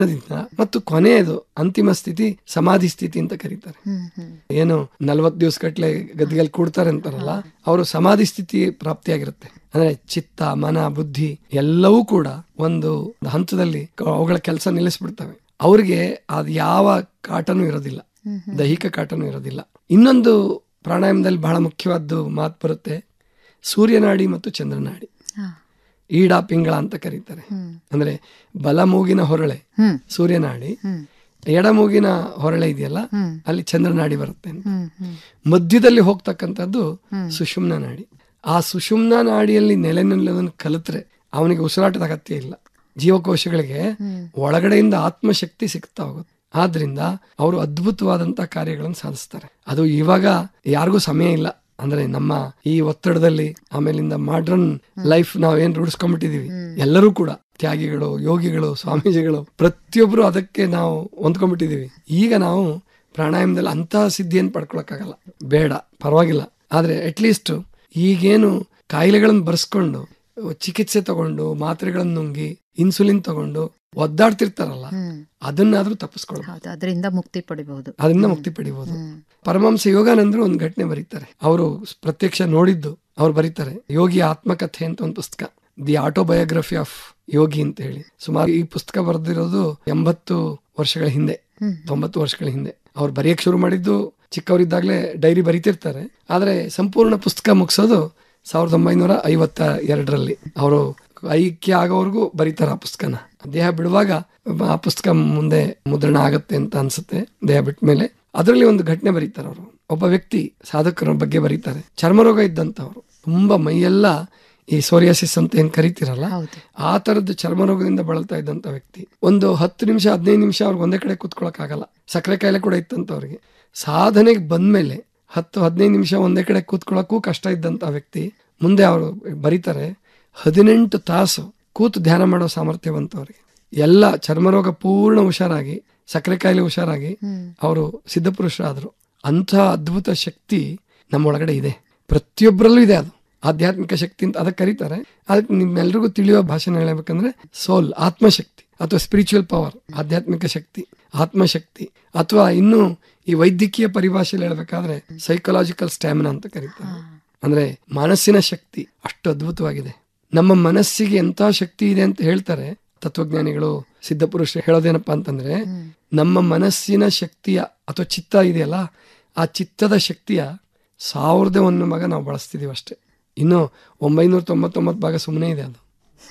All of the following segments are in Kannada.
ದಿಂದ ಮತ್ತು ಕೊನೆಯದು ಅಂತಿಮ ಸ್ಥಿತಿ ಸಮಾಧಿ ಸ್ಥಿತಿ ಅಂತ ಕರೀತಾರೆ ಹ್ಮ್ ಹ್ಮ್ ಏನು ನಲ್ವತ್ ದಿವಸ ಕಟ್ಲೆ ಗದ್ದಿಗೆಲ್ಲಿ ಕೂಡ್ತಾರೆ ಅಂತಾರಲ್ಲ ಅವರು ಸಮಾಧಿ ಸ್ಥಿತಿ ಪ್ರಾಪ್ತಿಯಾಗಿರುತ್ತೆ ಅಂದ್ರೆ ಚಿತ್ತ ಮನ ಬುದ್ಧಿ ಎಲ್ಲವೂ ಕೂಡ ಒಂದು ಹಂತದಲ್ಲಿ ಕ- ಅವುಗಳ ಕೆಲಸ ನಿಲ್ಲಿಸ್ಬಿಡ್ತವೆ ಅವ್ರಿಗೆ ಅದು ಯಾವ ಕಾಟನೂ ಇರೋದಿಲ್ಲ ದೈಹಿಕ ಕಾಟನೂ ಇರೋದಿಲ್ಲ ಇನ್ನೊಂದು ಪ್ರಾಣಾಯಾಮದಲ್ಲಿ ಬಹಳ ಮುಖ್ಯವಾದ್ದು ಮಾತು ಬರುತ್ತೆ ಸೂರ್ಯನಾಡಿ ಮತ್ತು ಚಂದ್ರನಾಡಿ ಹಾ. ಈಡ ಪಿಂಗಳ ಅಂತ ಕರೀತಾರೆ ಹ್ಮ್ ಅಂದ್ರೆ ಬಲ ಮೂಗಿನ ಹೊರಳೆ ಹ್ಮ್ ಸೂರ್ಯನಾಡಿ ಹ್ಮ್ ಎಡ ಮೂಗಿನ ಹೊರಳೆ ಇದೆಯಲ್ಲ ಹ್ಮ್ ಅಲ್ಲಿ ಚಂದ್ರನಾಡಿ ಬರುತ್ತೆ ಅಂತ ಹ್ಮ್ ಹ್ಮ್ ಮಧ್ಯದಲ್ಲಿ ಹೋಗ್ತಕ್ಕಂಥದ್ದು ಸುಷುಮ್ನ ನಾಡಿ ಆ ಸುಷುಮ್ನ ನಾಡಿಯಲ್ಲಿ ನೆಲೆ ನಿಲ್ಲೋದನ್ನು ಕಲಿತ್ರೆ ಅವನಿಗೆ ಉಸಿರಾಟದ ಅಗತ್ಯ ಇಲ್ಲ ಜೀವಕೋಶಗಳಿಗೆ ಒಳಗಡೆಯಿಂದ ಆತ್ಮಶಕ್ತಿ ಸಿಗ್ತಾ ಹೋಗುತ್ತೆ ಆದ್ರಿಂದ ಅವರು ಅದ್ಭುತವಾದಂತ ಕಾರ್ಯಗಳನ್ನು ಸಾಧಿಸ್ತಾರೆ ಅದು ಇವಾಗ ಯಾರಿಗೂ ಸಮಯ ಇಲ್ಲ ಅಂದ್ರೆ ನಮ್ಮ ಈ ಒತ್ತಡದಲ್ಲಿ ಆಮೇಲಿಂದ ಮಾಡ್ರನ್ ಲೈಫ್ ನಾವೇನ್ ರೂಢಿಸ್ಕೊಂಡ್ಬಿಟ್ಟಿದೀವಿ ಎಲ್ಲರೂ ಕೂಡ ತ್ಯಾಗಿಗಳು ಯೋಗಿಗಳು ಸ್ವಾಮೀಜಿಗಳು ಪ್ರತಿಯೊಬ್ರು ಅದಕ್ಕೆ ನಾವು ಹೊಂದ್ಕೊಂಡ್ಬಿಟ್ಟಿದೀವಿ ಈಗ ನಾವು ಪ್ರಾಣಾಯಾಮದಲ್ಲಿ ಅಂತಹ ಸಿದ್ಧಿಯನ್ನು ಪಡ್ಕೊಳಕ್ಕಾಗಲ್ಲ ಬೇಡ ಪರವಾಗಿಲ್ಲ ಆದ್ರೆ ಅಟ್ಲೀಸ್ಟ್ ಈಗೇನು ಕಾಯಿಲೆಗಳನ್ನು ಬರ್ಸ್ಕೊಂಡು ಚಿಕಿತ್ಸೆ ತಗೊಂಡು ಮಾತ್ರೆಗಳನ್ನು ನುಂಗಿ ಇನ್ಸುಲಿನ್ ತಗೊಂಡು ಒದ್ದಾಡ್ತಿರ್ತಾರಲ್ಲ ಹ್ಮ್ ಅದನ್ನಾದ್ರೂ ತಪ್ಪಿಸ್ಕೊಳ್ಬೋದು ಹೌದು ಅದರಿಂದ ಮುಕ್ತಿ ಪಡಿಬಹುದು ಅದನ್ನ ಮುಕ್ತಿ ಪಡಿಬಹುದು ಹ್ಮ್ ಪರಮಹಂಸ ಯೋಗಾನಂದ್ರು ಒಂದು ಘಟನೆ ಬರೀತಾರೆ ಅವರು ಪ್ರತ್ಯಕ್ಷ ನೋಡಿದ್ದು ಅವ್ರು ಬರೀತಾರೆ ಯೋಗಿ ಆತ್ಮಕಥೆ ಅಂತ ಒಂದು ಪುಸ್ತಕ ದಿ ಆಟೋಬಯೋಗ್ರಫಿ ಆಫ್ ಯೋಗಿ ಅಂತ ಹೇಳಿ ಸುಮಾರು ಈ ಪುಸ್ತಕ ಬರೆದಿರೋದು ಎಂಬತ್ತು ವರ್ಷಗಳ ಹಿಂದೆ ಹ್ಮ್. ತೊಂಬತ್ತು ವರ್ಷಗಳ ಹಿಂದೆ ಅವ್ರು ಬರೆಯಕ್ ಶುರು ಮಾಡಿದ್ದು ಚಿಕ್ಕವರಿದ್ದಾಗಲೇ ಡೈರಿ ಬರೀತಿರ್ತಾರೆ ಆದ್ರೆ ಸಂಪೂರ್ಣ ಪುಸ್ತಕ ಮುಗಿಸೋದು ಸಾವಿರದ ಒಂಬೈನೂರ ಐವತ್ತ ಎರಡರಲ್ಲಿ ಅವರು ಐಕ್ಯ ಆಗೋವರೆಗೂ ಬರೀತಾರೆ ಆ ಪುಸ್ತಕನ ದೇಹ ಬಿಡುವಾಗ ಆ ಪುಸ್ತಕ ಮುಂದೆ ಮುದ್ರಣ ಆಗತ್ತೆ ಅಂತ ಅನ್ಸುತ್ತೆ ದೇಹ ಬಿಟ್ಟ ಮೇಲೆ ಅದರಲ್ಲಿ ಒಂದು ಘಟನೆ ಬರೀತಾರೆ ಅವರು ಒಬ್ಬ ವ್ಯಕ್ತಿ ಸಾಧಕರ ಬಗ್ಗೆ ಬರೀತಾರೆ ಚರ್ಮರೋಗ ಇದ್ದಂತವ್ರು ತುಂಬಾ ಮೈಯೆಲ್ಲ ಈ ಸೋರಿಯಾಸಿಸ್ ಅಂತ ಏನ್ ಕರಿತೀರಲ್ಲ ಹೌದು ಆ ತರದ್ದು ಚರ್ಮರೋಗದಿಂದ ಬಳಲ್ತಾ ಇದ್ದಂತ ವ್ಯಕ್ತಿ ಒಂದು ಹತ್ತು ನಿಮಿಷ ಹದಿನೈದು ನಿಮಿಷ ಅವ್ರಿಗೆ ಒಂದೇ ಕಡೆ ಕೂತ್ಕೊಳಕ್ ಆಗಲ್ಲ ಸಕ್ಕರೆ ಕಾಯಿಲೆ ಕೂಡ ಇತ್ತಂತ ಅವ್ರಿಗೆ ಸಾಧನೆಗೆ ಬಂದ್ಮೇಲೆ ಹತ್ತು ಹದಿನೈದು ನಿಮಿಷ ಒಂದೇ ಕಡೆ ಕೂತ್ಕೊಳ್ಳೋಕ್ಕೂ ಕಷ್ಟ ಇದ್ದಂತ ವ್ಯಕ್ತಿ ಮುಂದೆ ಅವರು ಬರೀತಾರೆ ಹದಿನೆಂಟು ತಾಸು ಕೂತು ಧ್ಯಾನ ಮಾಡೋ ಸಾಮರ್ಥ್ಯ ಬಂತು ಅವ್ರಿಗೆ ಎಲ್ಲ ಚರ್ಮರೋಗ ಪೂರ್ಣ ಹುಷಾರಾಗಿ ಸಕ್ಕರೆ ಕಾಯಿಲೆ ಹುಷಾರಾಗಿ ಹ್ಮ್ ಅವರು ಸಿದ್ಧಪುರುಷರಾದರು ಅಂಥ ಅದ್ಭುತ ಶಕ್ತಿ ನಮ್ಮೊಳಗಡೆ ಇದೆ ಪ್ರತಿಯೊಬ್ಬರಲ್ಲೂ ಇದೆ ಅದು ಆಧ್ಯಾತ್ಮಿಕ ಶಕ್ತಿ ಅಂತ ಅದಕ್ಕೆ ಕರೀತಾರೆ ಅದಕ್ಕೆ ನಿಮ್ಮೆಲ್ರಿಗೂ ತಿಳಿಯುವ ಭಾಷೆ ಹೇಳಬೇಕಂದ್ರೆ ಸೋಲ್ ಆತ್ಮಶಕ್ತಿ ಅಥವಾ ಸ್ಪಿರಿಚುವಲ್ ಪವರ್ ಆಧ್ಯಾತ್ಮಿಕ ಶಕ್ತಿ ಆತ್ಮಶಕ್ತಿ ಅಥವಾ ಇನ್ನು ಈ ವೈದ್ಯಕೀಯ ಪರಿಭಾಷೆಯಲ್ಲಿ ಹೇಳ್ಬೇಕಾದ್ರೆ ಸೈಕಲಾಜಿಕಲ್ ಸ್ಟ್ಯಾಮಿನಾ ಅಂತ ಕರೀತಾರೆ ಅಂದ್ರೆ ಮನಸ್ಸಿನ ಶಕ್ತಿ ಅಷ್ಟು ಅದ್ಭುತವಾಗಿದೆ ನಮ್ಮ ಮನಸ್ಸಿಗೆ ಎಂತ ಶಕ್ತಿ ಇದೆ ಅಂತ ಹೇಳ್ತಾರೆ ತತ್ವಜ್ಞಾನಿಗಳು ಸಿದ್ಧಪುರುಷರು ಹೇಳೋದೇನಪ್ಪಾ ಅಂತಂದ್ರೆ ನಮ್ಮ ಮನಸ್ಸಿನ ಶಕ್ತಿಯ ಅಥವಾ ಚಿತ್ತ ಇದೆಯಲ್ಲ ಆ ಚಿತ್ತದ ಶಕ್ತಿಯ ಸಾವಿರದ ಒಂದು ಭಾಗ ನಾವು ಬಳಸ್ತಿದೀವಿ ಅಷ್ಟೇ ಇನ್ನು ಒಂಬೈನೂರ ತೊಂಬತ್ತೊಂಬತ್ತು ಭಾಗ ಸುಮ್ಮನೆ ಇದೆ ಅದು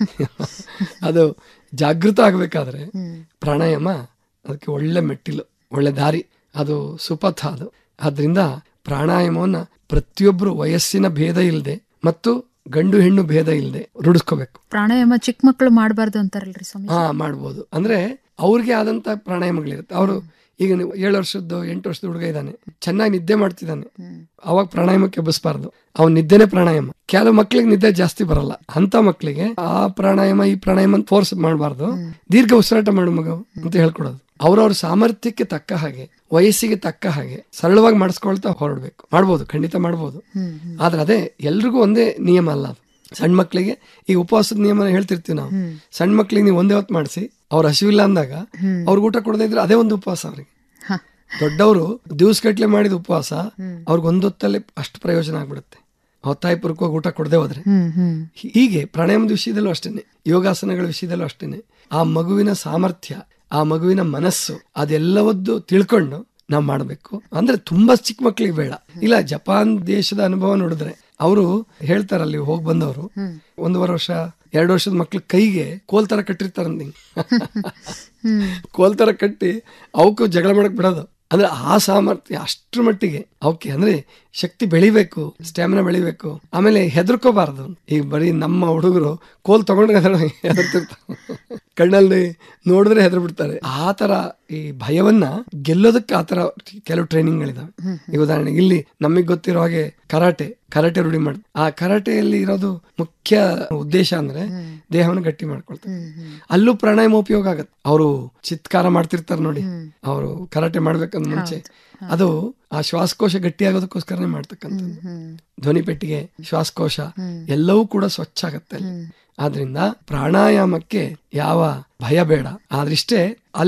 ಅದು ಜಾಗೃತ ಆಗ್ಬೇಕಾದ್ರೆ ಹ್ಮ್ ಪ್ರಾಣಾಯಾಮ ಅದಕ್ಕೆ ಒಳ್ಳೆ ಮೆಟ್ಟಿಲು ಒಳ್ಳೆ ದಾರಿ ಅದು ಸುಪಥ ಅದು ಆದ್ರಿಂದ ಪ್ರಾಣಾಯಾಮವನ್ನ ಪ್ರತಿಯೊಬ್ರು ವಯಸ್ಸಿನ ಭೇದ ಇಲ್ಲದೆ ಮತ್ತು ಗಂಡು ಹೆಣ್ಣು ಭೇದ ಇಲ್ಲದೆ ರೂಢಿಸ್ಕೋಬೇಕು ಪ್ರಾಣಾಯಾಮ ಚಿಕ್ಕ ಮಕ್ಕಳು ಮಾಡಬಾರ್ದು ಅಂತಾರಲ್ರಿ ಸ್ವಾಮಿ ಹಾ ಮಾಡ್ಬೋದು ಅಂದ್ರೆ ಅವ್ರಿಗೆ ಆದಂತ ಪ್ರಾಣಾಯಾಮಗಳಿರುತ್ತೆ ಅವರು ಈಗ ನೀವು ಏಳು ವರ್ಷದ್ದು ಎಂಟು ವರ್ಷದ ಹುಡುಗ ಇದ್ದಾನೆ ಚೆನ್ನಾಗಿ ನಿದ್ದೆ ಮಾಡ್ತಿದ್ದಾನೆ ಹ್ಮ್ ಅವಾಗ ಪ್ರಾಣಾಯಾಮಕ್ಕೆ ಎಬ್ಬಿಸ್ಬಾರ್ದು ಅವ್ನ ನಿದ್ದೆನೆ ಪ್ರಾಣಾಯಾಮ ಕೆಲವು ಮಕ್ಳಿಗೆ ನಿದ್ದೆ ಜಾಸ್ತಿ ಬರಲ್ಲ ಅಂತ ಮಕ್ಳಿಗೆ ಆ ಪ್ರಾಣಾಯಾಮ ಈ ಪ್ರಾಣಾಯಾಮ ಅಂತ ಫೋರ್ಸ್ ಮಾಡಬಾರ್ದು ದೀರ್ಘ ಉಸಿರಾಟ ಮಾಡು ಮಗ ಅಂತ ಹೇಳ್ಕೊಡೋದು ಅವ್ರವ್ರ ಸಾಮರ್ಥ್ಯಕ್ಕೆ ತಕ್ಕ ಹಾಗೆ ವಯಸ್ಸಿಗೆ ತಕ್ಕ ಹಾಗೆ ಸರಳವಾಗಿ ಮಾಡಿಸ್ಕೊಳ್ತಾ ಹೊರಡ್ಬೇಕು ಮಾಡ್ಬೋದು ಖಂಡಿತ ಮಾಡ್ಬೋದು ಹ್ಮ್ ಹ್ಮ್ ಆದ್ರೆ ಅದೇ ಎಲ್ರಿಗೂ ಒಂದೇ ನಿಯಮ ಅಲ್ಲ ಅದು ಸಣ್ಣ ಮಕ್ಳಿಗೆ ಈ ಉಪವಾಸದ ನಿಯಮ ಹೇಳ್ತಿರ್ತೀವಿ ನಾವು ಹ್ಮ್. ಸಣ್ಣ ಮಕ್ಳಿಗೆ ನೀವು ಒಂದೇ ಹೊತ್ತು ಮಾಡಿಸಿ ಅವ್ರ ಹಸಿವಿಲ್ಲ ಅಂದಾಗ ಹ್ಮ್. ಅವ್ರಿಗೆ ಊಟ ಕೊಡದೇ ಇದ್ರೆ ಅದೇ ಒಂದು ಉಪವಾಸ ಅವ್ರಿಗೆ ಹ. ದೊಡ್ಡವರು ದಿವಸಗಟ್ಲೆ ಮಾಡಿದ ಉಪವಾಸ ಹ್ಮ್. ಅವ್ರಿಗೆ ಒಂದೊತ್ತಲ್ಲೇ ಅಷ್ಟು ಪ್ರಯೋಜನ ಆಗ್ಬಿಡುತ್ತೆ ಒತ್ತಾಯಪೂರ್ವಕವಾಗಿ ಊಟ ಕೊಡದೆ ಹೋದ್ರೆ ಹ್ಮ್ ಹ್ಮ್ ಹೀಗೆ ಪ್ರಾಣಾಯಾಮದ ವಿಷಯದಲ್ಲೂ ಅಷ್ಟೇನೆ ಯೋಗಾಸನಗಳ ವಿಷಯದಲ್ಲೂ ಅಷ್ಟೇನೆ ಆ ಮಗುವಿನ ಸಾಮರ್ಥ್ಯ ಆ ಮಗುವಿನ ಮನಸ್ಸು ಅದೆಲ್ಲವದ್ದು ತಿಳ್ಕೊಂಡು ನಾವು ಮಾಡಬೇಕು ಅಂದ್ರೆ ತುಂಬಾ ಚಿಕ್ಕ ಮಕ್ಳಿಗೆ ಬೇಡ ಇಲ್ಲ ಜಪಾನ್ ದೇಶದ ಅನುಭವ ನೋಡಿದ್ರೆ ಅವರು ಹೇಳ್ತಾರಲ್ಲಿ ಹೋಗಿ ಬಂದವರು ಹ್ಮ್. ಒಂದೂವರೆ ವರ್ಷ ಎರಡು ವರ್ಷದ ಮಕ್ಳ ಕೈಗೆ ಕೋಲ್ ತರ ಕಟ್ಟಿರ್ತಾರಂತ ಹ್ಮ್ ಕೋಲ್ ತರ ಕಟ್ಟಿ ಅವಕ್ಕೂ ಜಗಳ ಮಾಡಕ್ ಬಿಡೋದು ಅಂದ್ರೆ ಆ ಸಾಮರ್ಥ್ಯ ಅಷ್ಟ್ರ ಮಟ್ಟಿಗೆ ಅವಕ್ಕೆ ಅಂದ್ರೆ ಶಕ್ತಿ ಬೆಳಿಬೇಕು ಸ್ಟ್ಯಾಮಿನಾ ಬೆಳಿಬೇಕು ಆಮೇಲೆ ಹೆದರ್ಕೋಬಾರ್ದು ಈಗ ಬರೀ ನಮ್ಮ ಹುಡುಗರು ಕೋಲ್ ತಗೊಂಡ್ರೆ ಹೆದರ್ತಿರ್ತಾರೆ ಕಣ್ಣಲ್ಲಿ ನೋಡಿದ್ರೆ ಹೆದರ್ ಬಿಡ್ತಾರೆ ಆ ತರ ಈ ಭಯವನ್ನ ಗೆಲ್ಲೋದಕ್ಕೆ ಆ ತರ ಕೆಲವು ಟ್ರೈನಿಂಗ್ಗಳಿದಾವೆ ಈಗ ಉದಾಹರಣೆಗೆ ಇಲ್ಲಿ ನಮಗೆ ಗೊತ್ತಿರೋ ಹಾಗೆ ಕರಾಟೆ ಕರಾಟೆ ರೂಢಿ ಮಾಡಿ ಆ ಕರಾಟೆಯಲ್ಲಿ ಇರೋದು ಮುಖ್ಯ ಉದ್ದೇಶ ಅಂದ್ರೆ ದೇಹವನ್ನು ಗಟ್ಟಿ ಮಾಡ್ಕೊಳ್ತಾರೆ ಹ್ಮ್ ಹ್ಮ್ ಅಲ್ಲೂ ಪ್ರಾಣಾಯಾಮ ಉಪಯೋಗ ಆಗತ್ತೆ ಅವರು ಚಿತ್ಕಾರ ಮಾಡ್ತಿರ್ತಾರೆ ನೋಡಿ ಅವರು ಕರಾಟೆ ಮಾಡ್ಬೇಕಂದ್ ಮುಂಚೆ ಅದು ಆ ಶ್ವಾಸಕೋಶ ಗಟ್ಟಿಯಾಗೋದಕ್ಕೋಸ್ಕರನೇ ಮಾಡ್ತಕ್ಕಂಥದ್ದು ಹ್ಮ್ ಧ್ವನಿ ಪೆಟ್ಟಿಗೆ ಶ್ವಾಸಕೋಶ ಹ್ಮ್. ಎಲ್ಲವೂ ಕೂಡ ಸ್ವಚ್ಛ ಆಗತ್ತೆ ಅಲ್ಲಿ ಹ್ಮ್. ಆದ್ರಿಂದ ಪ್ರಾಣಾಯಾಮಕ್ಕೆ ಯಾವ ಭಯ ಬೇಡ ಆದ್ರಿಷ್ಟೇ ಅಲ್ಲಿ